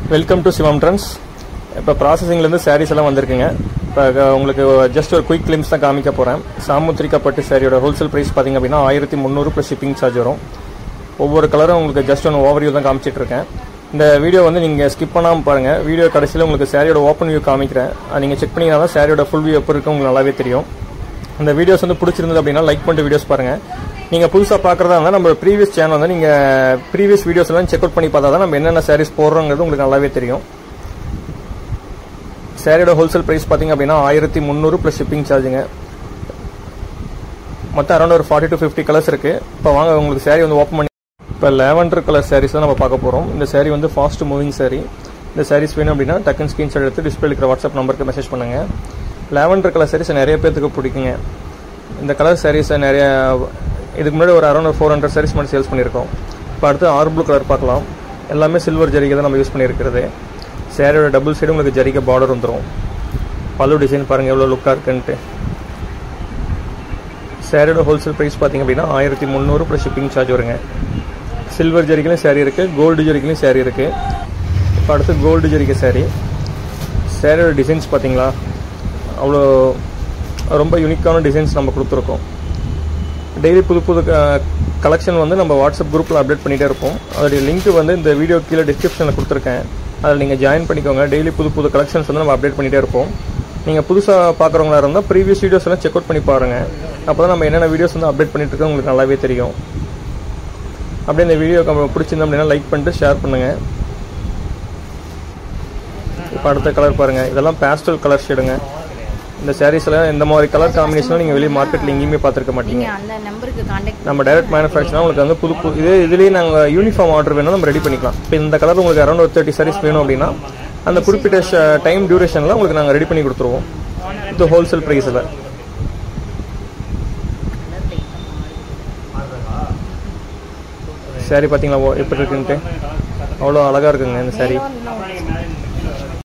welcome to Sivam trends இப்போ ப்ராசஸிங்லேருந்து சாரீஸ் எல்லாம் வந்திருக்குங்க இப்போ உங்களுக்கு ஜஸ்ட் ஒரு குயிக் கிளிம்ஸ் தான் காமிக்க போகிறேன் சாமுத்திரிக்கா பட்டு சாரியோட ஹோல்சேல் ப்ரைஸ் பார்த்தீங்க அப்படின்னா ஆயிரத்தி முந்நூறு ப்ளஸ் ஷிப்பிங் சார்ஜ் வரும் ஒவ்வொரு கலரும் உங்களுக்கு ஜஸ்ட் ஒன்று ஓவர் தான் காமிச்சிட்டு இருக்கேன் இந்த வீடியோ வந்து நீங்கள் ஸ்கிப் பண்ணாமல் பாருங்கள் வீடியோ கடைசியில் உங்களுக்கு சாரியோட ஓப்பன் வியூ காமிக்கிறேன் நீங்கள் செக் பண்ணிங்கன்னா தான் சாரியோட ஃபுல் வியூ எப்போ இருக்கும் உங்களுக்கு நல்லாவே தெரியும் இந்த வீடியோஸ் வந்து பிடிச்சிருந்தது அப்படின்னா லைக் பண்ணிட்டு வீடியோஸ் பாருங்கள் நீங்கள் புதுசாக பார்க்குறதா இருந்தால் நம்ம ப்ரீவியஸ் சேனல் வந்து நீங்கள் ப்ரீவியஸ் வீடியோஸ் எல்லாம் செக் அவுட் பண்ணி பார்த்தா தான் நம்ம என்னென்ன சாரீஸ் போடுறோங்கிறது உங்களுக்கு நல்லாவே தெரியும் சாரியோட ஹோல்சேல் ப்ரைஸ் பார்த்தீங்க அப்படின்னா ஆயிரத்தி முந்நூறு ப்ளஸ் ஷிப்பிங் சார்ஜுங்க மொத்தம் அரௌண்ட் ஒரு ஃபார்ட்டி டு ஃபிஃப்டி கலர்ஸ் இருக்குது இப்போ வாங்க உங்களுக்கு சாரி வந்து ஓப்பன் பண்ணி இப்போ லேவண்டர் கலர் சாரீஸ் தான் நம்ம பார்க்க போகிறோம் இந்த சாரி வந்து ஃபாஸ்ட் மூவிங் சாரி இந்த சாரீஸ் வேணும் அப்படின்னா டக்குன்னு ஸ்க்ரீன்ஷாட் எடுத்து டிஸ்பிளே இருக்கிற வாட்ஸ்அப் நம்பருக்கு மெசேஜ் பண்ணுங்கள் லேவண்டர் கலர் சாரீஸ் நிறைய பேர்த்துக்கு பிடிக்குங்க இந்த கலர் சாரீஸை நிறைய இதுக்கு முன்னாடி ஒரு அரௌண்ட் ஃபோர் ஹண்ட்ரட் சாரீஸ் மட்டும் சேல்ஸ் பண்ணியிருக்கோம் இப்போ அடுத்து ஆர் ப்ளூ கலர் பார்க்கலாம் எல்லாமே சில்வர் ஜரிகை தான் நம்ம யூஸ் பண்ணியிருக்கிறது சேரீயோட டபுள் சைடு உங்களுக்கு ஜரிகை பார்டர் வந்துடும் பல்லு டிசைன் பாருங்கள் எவ்வளோ லுக்காக இருக்குன்ட்டு சேரீயோட ஹோல்சேல் ப்ரைஸ் பார்த்தீங்க அப்படின்னா ஆயிரத்தி முந்நூறு ப்ளஸ் ஷிப்பிங் சார்ஜ் வருங்க சில்வர் ஜரிகைலையும் சேரீ இருக்குது கோல்டு ஜரிகைலையும் சேரீ இருக்குது இப்போ அடுத்து கோல்டு ஜரிகை சேரீ சேரீயோட டிசைன்ஸ் பார்த்தீங்களா அவ்வளோ ரொம்ப யூனிக்கான டிசைன்ஸ் நம்ம கொடுத்துருக்கோம் டெய்லி புது புது கலெக்ஷன் வந்து நம்ம வாட்ஸ்அப் குரூப்பில் அப்டேட் பண்ணிகிட்டே இருப்போம் அதோடைய லிங்க் வந்து இந்த வீடியோ கீழே டிஸ்கிரிப்ஷனில் கொடுத்துருக்கேன் அதில் நீங்கள் ஜாயின் பண்ணிக்கோங்க டெய்லி புது புது கலெக்ஷன்ஸ் வந்து நம்ம அப்டேட் பண்ணிகிட்டே இருப்போம் நீங்கள் புதுசாக பார்க்குறவங்களா இருந்தால் ப்ரீவியஸ் வீடியோஸ் எல்லாம் செக் அவுட் பண்ணி பாருங்கள் அப்போ தான் நம்ம என்னென்ன வீடியோஸ் வந்து அப்டேட் பண்ணிட்டு இருக்கோம் உங்களுக்கு நல்லாவே தெரியும் அப்படியே இந்த வீடியோ பிடிச்சிருந்தோம் அப்படின்னா லைக் பண்ணிட்டு ஷேர் பண்ணுங்கள் இப்போ அடுத்த கலர் பாருங்கள் இதெல்லாம் பேஸ்டல் கலர் ஷேடுங்க இந்த சாரீஸில் இந்த மாதிரி கலர் காம்பினேஷனும் நீங்கள் வெளியே மார்க்கெட்டில் எங்கேயுமே பார்த்துருக்க மாட்டீங்க நீங்க அந்த நம்பருக்கு காண்டாக்ட் நம்ம டைரக்ட் மேனுஃபேக்சர்னா உங்களுக்கு வந்து புது புது இதே இதுலேயே நாங்கள் யூனிஃபார்ம் ஆர்டர் வேணும் நம்ம ரெடி பண்ணிக்கலாம் இப்போ இந்த கலர் உங்களுக்கு அரௌண்ட் ஒரு தேர்ட்டி சாரீஸ் வேணும் அப்படின்னா அந்த குறிப்பிட்ட டைம் டியூரேஷனில் உங்களுக்கு நாங்கள் ரெடி பண்ணி கொடுத்துருவோம் இது ஹோல்சேல் ப்ரைஸில் சாரி பார்த்தீங்களா ஓ- எப்படி இருக்குன்ட்டு அவ்வளோ அழகாக இருக்குங்க இந்த சாரி